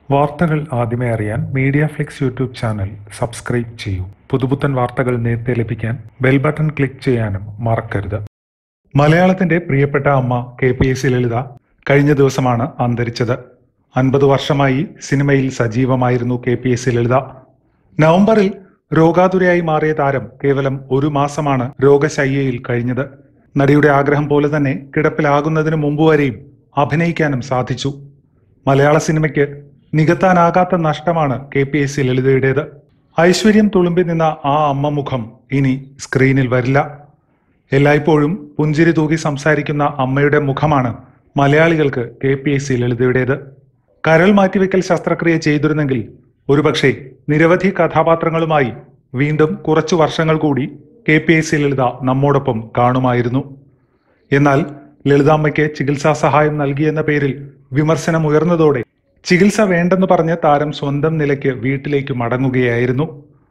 വാർത്തകൾ ആദ്യമേ അറിയാൻ Media Flix YouTube channel subscribe ചെയ്യൂ പുതുപുത്തൻ വാർത്തകൾ നേരത്തെ ലഭിക്കാൻ ബെൽ ബട്ടൺ ക്ലിക്ക് ചെയ്യാനും മറക്കരുത് മലയാളത്തിന്റെ പ്രിയപ്പെട്ട അമ്മ K P S C Lalitha കഴിഞ്ഞ ദിവസമാണ് അന്തരിച്ചത് അൻപത് വർഷമായി സിനിമയിൽ സജീവമായിരുന്നു K P S C Lalitha നവംബറിൽ രോഗാതുരയായി മാറിയ താരം കേവലം ഒരു മാസമാണ് രോഗശയ്യയിൽ കഴിഞ്ഞത് നടിയുടെ ആഗ്രഹം പോലെ തന്നെ കിടപ്പിലാകുന്നതിന് മുമ്പ് വരെയും അഭിനയിക്കാനും സാധിച്ചു മലയാള സിനിമയ്ക്ക് നികത്താനാകാത്ത നഷ്ടമാണ് കെ പി എസ് സി ലളിതയുടേത് ഐശ്വര്യം തുളുമ്പി നിന്ന ആ അമ്മ മുഖം ഇനി സ്ക്രീനിൽ വരില്ല എല്ലായ്പ്പോഴും പുഞ്ചിരി തൂകി സംസാരിക്കുന്ന അമ്മയുടെ മുഖമാണ് മലയാളികൾക്ക് കെ പി എസ് സി ലളിതയുടേത് കരൾ മാറ്റിവെക്കൽ ശസ്ത്രക്രിയ ചെയ്തിരുന്നെങ്കിൽ ഒരുപക്ഷെ നിരവധി കഥാപാത്രങ്ങളുമായി വീണ്ടും കുറച്ചു വർഷങ്ങൾ കൂടി K P S C Lalitha നമ്മോടൊപ്പം കാണുമായിരുന്നു എന്നാൽ ലളിതാമ്മയ്ക്ക് ചികിത്സാ സഹായം നൽകിയെന്ന പേരിൽ വിമർശനം ഉയർന്നതോടെ ചികിത്സ വേണ്ടെന്ന് പറഞ്ഞ് താരം സ്വന്തം നിലയ്ക്ക് വീട്ടിലേക്ക് മടങ്ങുകയായിരുന്നു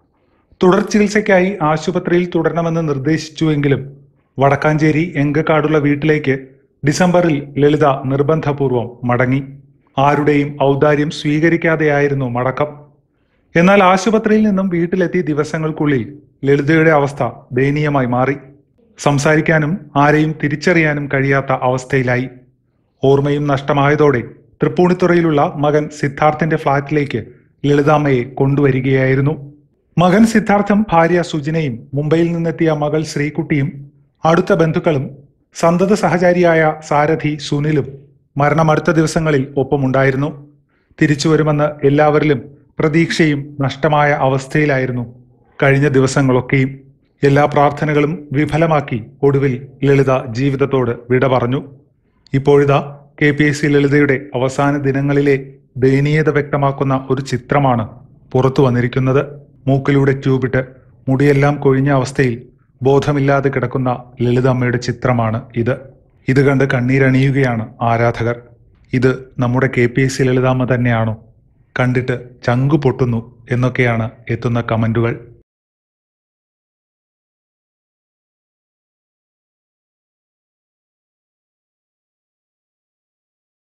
തുടർ ചികിത്സയ്ക്കായി ആശുപത്രിയിൽ തുടരണമെന്ന് നിർദ്ദേശിച്ചുവെങ്കിലും വടക്കാഞ്ചേരി എങ്കക്കാടുള്ള വീട്ടിലേക്ക് ഡിസംബറിൽ ലളിത നിർബന്ധപൂർവം മടങ്ങി ആരുടെയും ഔദാര്യം സ്വീകരിക്കാതെയായിരുന്നു മടക്കം എന്നാൽ ആശുപത്രിയിൽ നിന്നും വീട്ടിലെത്തിയ ദിവസങ്ങൾക്കുള്ളിൽ ലളിതയുടെ അവസ്ഥ ദയനീയമായി മാറി സംസാരിക്കാനും ആരെയും തിരിച്ചറിയാനും കഴിയാത്ത അവസ്ഥയിലായി ഓർമ്മയും നഷ്ടമായതോടെ തൃപ്പൂണിത്തുറയിലുള്ള മകൻ സിദ്ധാർത്ഥിന്റെ ഫ്ളാറ്റിലേക്ക് ലളിതാമ്മയെ കൊണ്ടുവരികയായിരുന്നു മകൻ സിദ്ധാർത്ഥം ഭാര്യ സുജിനയും മുംബൈയിൽ നിന്നെത്തിയ മകൾ ശ്രീകുട്ടിയും അടുത്ത ബന്ധുക്കളും സന്തത സഹചാരിയായ സാരഥി സുനിലും മരണം അടുത്ത ദിവസങ്ങളിൽ ഒപ്പമുണ്ടായിരുന്നു തിരിച്ചു വരുമെന്ന് എല്ലാവരിലും പ്രതീക്ഷയും നഷ്ടമായ അവസ്ഥയിലായിരുന്നു കഴിഞ്ഞ ദിവസങ്ങളൊക്കെയും എല്ലാ പ്രാർത്ഥനകളും വിഫലമാക്കി ഒടുവിൽ ലളിത ജീവിതത്തോട് വിട പറഞ്ഞു ഇപ്പോഴിതാ കെ പി എസ് സി ലളിതയുടെ അവസാന ദിനങ്ങളിലെ ദയനീയത വ്യക്തമാക്കുന്ന ഒരു ചിത്രമാണ് പുറത്തു വന്നിരിക്കുന്നത് മൂക്കിലൂടെ ട്യൂബിട്ട് മുടിയെല്ലാം കൊഴിഞ്ഞ അവസ്ഥയിൽ ബോധമില്ലാതെ കിടക്കുന്ന ലളിത അമ്മയുടെ ചിത്രമാണ് ഇത് ഇത് കണ്ട് കണ്ണീരണിയുകയാണ് ആരാധകർ ഇത് നമ്മുടെ K P S C Lalithamma തന്നെയാണോ കണ്ടിട്ട് ചങ്കു പൊട്ടുന്നു എന്നൊക്കെയാണ് എത്തുന്ന കമന്റുകൾ